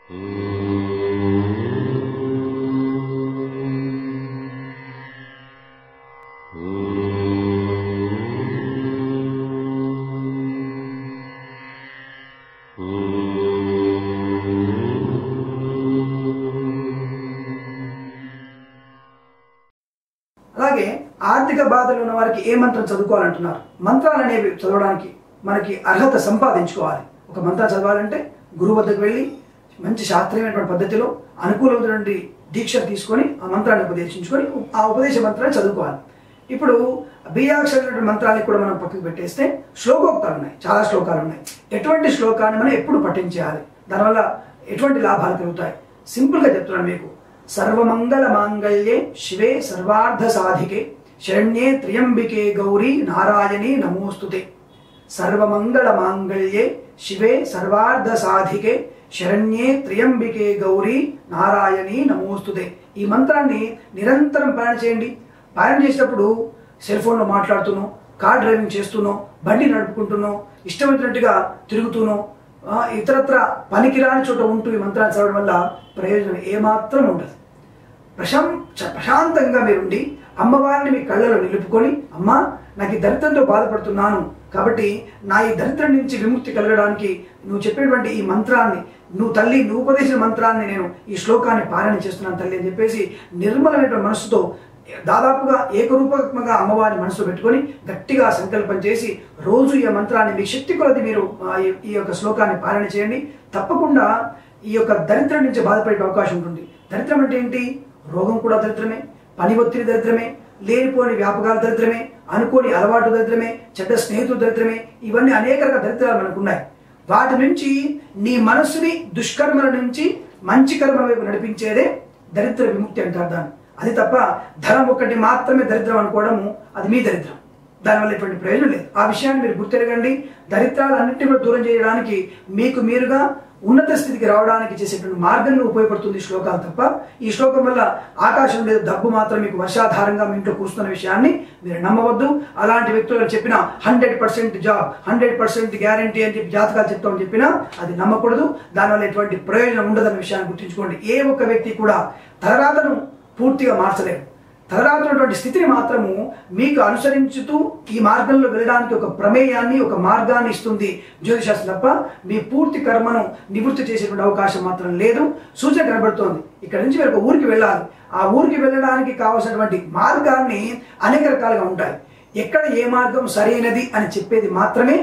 అలాగే ఆర్థిక బాధలు ఉన్న వారికి ఏ మంత్రం చదువుకోవాలంటున్నారు మంత్రాలు అనేవి చదవడానికి మనకి అర్హత సంపాదించుకోవాలి ఒక మంత్రం చదవాలంటే గురువు వద్దకు వెళ్ళి మంచి శాస్త్రీయమైనటువంటి పద్ధతిలో అనుకూలమైనటువంటి దీక్ష తీసుకొని ఆ మంత్రాన్ని ఉపదేశించుకొని ఆ ఉపదేశ మంత్రాన్ని చదువుకోవాలి ఇప్పుడు బీజాక్షరమైనటువంటి మంత్రాన్ని కూడా మనం పక్కకు పెట్టేస్తే శ్లోకోక్తాలు ఉన్నాయి చాలా శ్లోకాలు ఉన్నాయి ఎటువంటి శ్లోకాన్ని మనం ఎప్పుడు పఠించేయాలి దానివల్ల ఎటువంటి లాభాలు కలుగుతాయి సింపుల్గా చెప్తున్నాను మీకు సర్వమంగళ మాంగళ్యే శివే సర్వార్థ సాధికే శరణ్యే త్ర్యంబికే గౌరీ నారాయణి నమోస్తుతే సర్వమంగళ మాంగళ్యే శివే సర్వార్థ సాధికే శరణ్యే త్ర్యంబికే గౌరీ నారాయణి నమోస్తుతే ఈ మంత్రాన్ని నిరంతరం పాలన చేయండి పాలన చేసేటప్పుడు సెల్ ఫోన్లో మాట్లాడుతూనో కార్ డ్రైవింగ్ చేస్తూనో బండి నడుపుకుంటూనో ఇష్టమైనట్టుగా తిరుగుతూనో ఆ, ఇతరత్ర పనికిరాని చోట ఉంటూ ఈ మంత్రాన్ని చదవడం వల్ల ప్రయోజనం ఏమాత్రం ఉండదు ప్రశాం చ- ప్రశాంతంగా మీరుండి అమ్మవారిని మీ కళ్ళలో నిలుపుకొని అమ్మా నాకు ఈ దరిద్రంతో బాధపడుతున్నాను కాబట్టి నా ఈ దరిద్రం నుంచి విముక్తి కలగడానికి నువ్వు చెప్పేటువంటి ఈ మంత్రాన్ని నువ్వు తల్లి నువ్వు ఉపదేశించిన మంత్రాన్ని నేను ఈ శ్లోకాన్ని పారాయణ చేస్తున్నాను తల్లి అని చెప్పేసి నిర్మలమైనటువంటి మనసుతో దాదాపుగా ఏకరూపకంగా అమ్మవారి మనసులో పెట్టుకొని గట్టిగా సంకల్పం చేసి రోజు ఈ మంత్రాన్ని మీ శక్తి కొలది మీరు ఆ, ఈ- ఈ యొక్క శ్లోకాన్ని పాలన చేయండి తప్పకుండా ఈ యొక్క దరిద్రం నుంచి బాధపడే అవకాశం ఉంటుంది దరిద్రం అంటే ఏంటి రోగం కూడా దరిద్రమే పని ఒత్తిడి దరిద్రమే లేనిపోని వ్యాపకాలు దరిద్రమే అనుకోని అలవాటు దరిద్రమే చెడ్డ స్నేహితులు దరిద్రమే ఇవన్నీ అనేక రకాల దరిద్రాలు మనకు ఉన్నాయి వాటి నుంచి నీ మనస్సుని దుష్కర్మల నుంచి మంచి కర్మల వైపు నడిపించేదే దరిద్ర విముక్తి అంటారు దాన్ని అది తప్ప ధనం ఒక్కటి మాత్రమే దరిద్రం అనుకోవడము అది మీ దరిద్రం దానివల్ల ఎటువంటి ప్రయోజనం లేదు ఆ విషయాన్ని మీరు గుర్తెరగండి దరిద్రాలన్నింటినీ కూడా దూరం చేయడానికి మీకు మీరుగా ఉన్నత స్థితికి రావడానికి చేసేటువంటి మార్గంగా ఉపయోగపడుతుంది ఈ శ్లోకాలు తప్ప ఈ శ్లోకం వల్ల ఆకాశం లేదు డబ్బు మాత్రం మీకు వర్షాధారంగా మీ ఇంట్లో కూర్చున్న విషయాన్ని మీరు నమ్మవద్దు అలాంటి వ్యక్తులు చెప్పిన hundred percent job hundred percent guarantee అని చెప్పి జాతకాలు చెప్తామని చెప్పినా అది నమ్మకూడదు దానివల్ల ఎటువంటి ప్రయోజనం ఉండదన్న విషయాన్ని గుర్తుంచుకోండి ఏ ఒక్క వ్యక్తి కూడా తలరాతను పూర్తిగా మార్చలేరు తలరాతున్నటువంటి స్థితిని మాత్రము మీకు అనుసరించుతూ ఈ మార్గంలో వెళ్ళడానికి ఒక ప్రమేయాన్ని ఒక మార్గాన్ని ఇస్తుంది జ్యోతిశాస్త్రం తప్ప మీ పూర్తి కర్మను నివృత్తి చేసేటువంటి అవకాశం మాత్రం లేదు సూచన కనబడుతోంది ఇక్కడ నుంచి మీరు ఒక ఊరికి వెళ్ళాలి ఆ ఊరికి వెళ్ళడానికి కావాల్సినటువంటి మార్గాన్ని అనేక రకాలుగా ఉంటాయి ఎక్కడ ఏ మార్గం సరైనది అని చెప్పేది మాత్రమే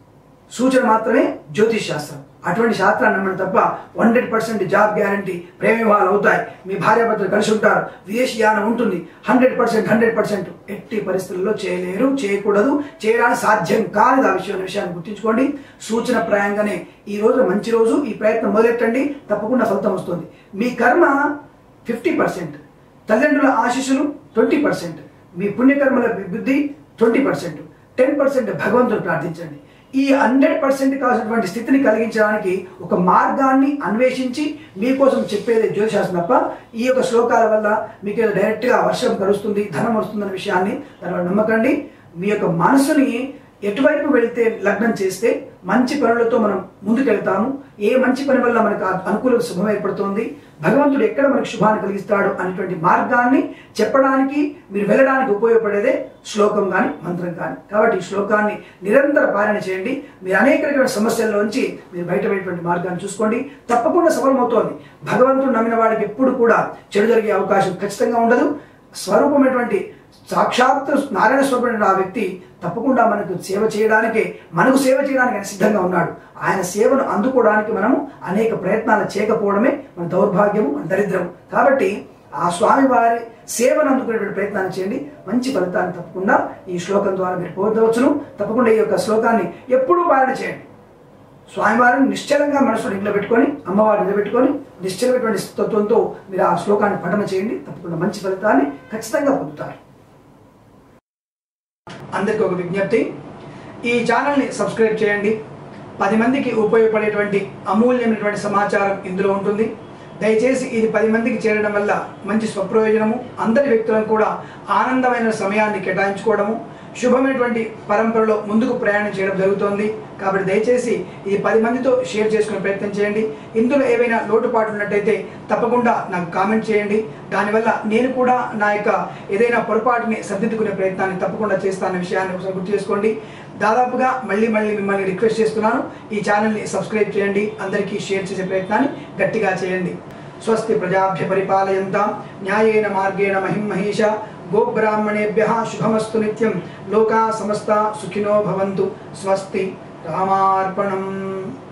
సూచన మాత్రమే జ్యోతిష్ శాస్త్రం అటువంటి శాస్త్రాన్ని నమ్మడం తప్ప హండ్రెడ్ పర్సెంట్ జాబ్ గ్యారంటీ ప్రేమ వివాహాలు అవుతాయి మీ భార్యాభర్తలు కలిసి ఉంటారు విదేశీ యానం ఉంటుంది హండ్రెడ్ పర్సెంట్ హండ్రెడ్ పర్సెంట్ ఎట్టి పరిస్థితుల్లో చేయలేరు చేయకూడదు చేయడానికి సాధ్యం కాదు ఆ విషయం విషయాన్ని గుర్తుంచుకోండి సూచన ప్రాయంగానే ఈ రోజు మంచి రోజు ఈ ప్రయత్నం మొదలెట్టండి తప్పకుండా ఫలితం వస్తుంది మీ కర్మ ఫిఫ్టీ పర్సెంట్ తల్లిదండ్రుల ఆశీస్సులు ట్వంటీ పర్సెంట్ మీ పుణ్యకర్మల బుద్ధి ట్వంటీ పర్సెంట్ టెన్ పర్సెంట్ భగవంతుడు ప్రార్థించండి ఈ హండ్రెడ్ పర్సెంట్ కావాల్సినటువంటి స్థితిని కలిగించడానికి ఒక మార్గాన్ని అన్వేషించి మీకోసం చెప్పేది జ్యోతిశాస్త్రం తప్ప ఈ యొక్క శ్లోకాల వల్ల మీకు ఏదో డైరెక్ట్గా వర్షం కలుస్తుంది ధనం వస్తుందన్న విషయాన్ని దానివల్ల నమ్మకండి మీ యొక్క మనసుని ఎటువైపు వెళ్తే లగ్నం చేస్తే మంచి పనులతో మనం ముందుకెళ్తాము ఏ మంచి పని వల్ల మనకు ఆ- అనుకూల శుభం ఏర్పడుతోంది భగవంతుడు ఎక్కడ మనకు శుభాన్ని కలిగిస్తాడు అనేటువంటి మార్గాన్ని చెప్పడానికి మీరు వెళ్ళడానికి ఉపయోగపడేదే శ్లోకం కానీ మంత్రం కానీ కాబట్టి ఈ శ్లోకాన్ని నిరంతర పాలన చేయండి మీరు అనేక రకమైన సమస్యల్లోంచి మీరు బయటపడేటువంటి మార్గాన్ని చూసుకోండి తప్పకుండా సఫలమవుతోంది భగవంతుడు నమ్మిన వాడికి ఎప్పుడు కూడా చెడు జరిగే అవకాశం ఖచ్చితంగా ఉండదు స్వరూపమైనటువంటి సాక్షాత్ నారాయణ స్వరూపమైన ఆ వ్యక్తి తప్పకుండా మనకు సేవ చేయడానికే మనకు సేవ చేయడానికి ఆయన సిద్ధంగా ఉన్నాడు ఆయన సేవను అందుకోవడానికి మనము అనేక ప్రయత్నాలు చేయకపోవడమే మన దౌర్భాగ్యము మన దరిద్రం కాబట్టి ఆ స్వామి వారి సేవను అందుకునేటువంటి ప్రయత్నాన్ని చేయండి మంచి ఫలితాన్ని తప్పకుండా ఈ శ్లోకం ద్వారా మీరు పొందవచ్చును తప్పకుండా ఈ యొక్క శ్లోకాన్ని ఎప్పుడూ పాలన చేయండి స్వామివారిని నిశ్చలంగా మనసులో ఇంట్లో పెట్టుకొని అమ్మవారిని నిలబెట్టుకొని నిశ్చలమైనటువంటి తత్వంతో మీరు ఆ శ్లోకాన్ని పఠన చేయండి తప్పకుండా మంచి ఫలితాన్ని ఖచ్చితంగా పొందుతారు అందరికీ ఒక విజ్ఞప్తి ఈ ఛానల్ని సబ్స్క్రైబ్ చేయండి పది మందికి ఉపయోగపడేటువంటి అమూల్యమైనటువంటి సమాచారం ఇందులో ఉంటుంది దయచేసి ఇది పది మందికి చేరడం వల్ల మంచి స్వప్రయోజనము అందరి వ్యక్తులను కూడా ఆనందమైన సమయాన్ని కేటాయించుకోవడము శుభమైనటువంటి పరంపరలో ముందుకు ప్రయాణం చేయడం జరుగుతోంది కాబట్టి దయచేసి ఇది పది మందితో షేర్ చేసుకునే ప్రయత్నం చేయండి ఇందులో ఏవైనా లోటుపాట్లు ఉన్నట్టయితే తప్పకుండా నాకు కామెంట్ చేయండి దానివల్ల నేను కూడా నా యొక్క ఏదైనా పొరపాటుని సర్దిద్దుకునే ప్రయత్నాన్ని తప్పకుండా చేస్తానన్న విషయాన్ని ఒకసారి గుర్తు చేసుకోండి దాదాపుగా మళ్ళీ మళ్ళీ మిమ్మల్ని రిక్వెస్ట్ చేస్తున్నాను ఈ ఛానల్ని సబ్స్క్రైబ్ చేయండి అందరికీ షేర్ చేసే ప్రయత్నాన్ని గట్టిగా చేయండి స్వస్తి ప్రజాభ్య పరిపాలయంతాం న్యాయేన మార్గేణ మహిం మహేష గోబ్రాహ్మణేభ్య శుభమస్తు నిత్యం లోకా సమస్త సుఖినో భవంతు స్వస్తి రామార్పణం